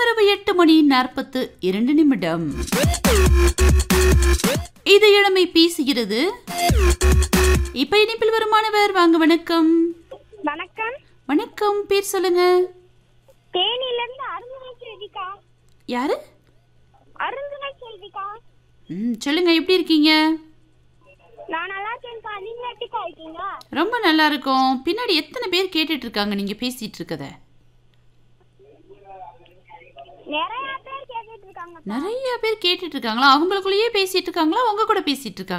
இரவு எட்டு மணி நாற்பத்து இரண்டு நிமிடம் இது இளமை பேசுகிறது இப்ப இணைப்பில் வரும் மாணவர் வாங்க வணக்கம் வணக்கம் வணக்கம் பேர் சொல்லுங்க தேனில இருந்து அருந்துணை செல்விக்கா யாரு அருந்துணை செல்விக்கா ம் சொல்லுங்க எப்படி இருக்கீங்க நான் நல்லா இருக்கேன்க்கா நீங்க எப்படிக்கா இருக்கீங்க ரொம்ப நல்லா இருக்கும் பின்னாடி எத்தனை பேர் கேட்டுட்டு இருக்காங்க நீங்க பேசிட்டு இருக்கத நிறைய பேர் கேட்டுட்டு இருக்காங்க நிறைய பேர் கேட்டுட்டு இருக்காங்களா அவங்களுக்குள்ளேயே பேசிட்டு இருக்காங்களா உங்க கூட பேசிட்டு இருக்காங்களா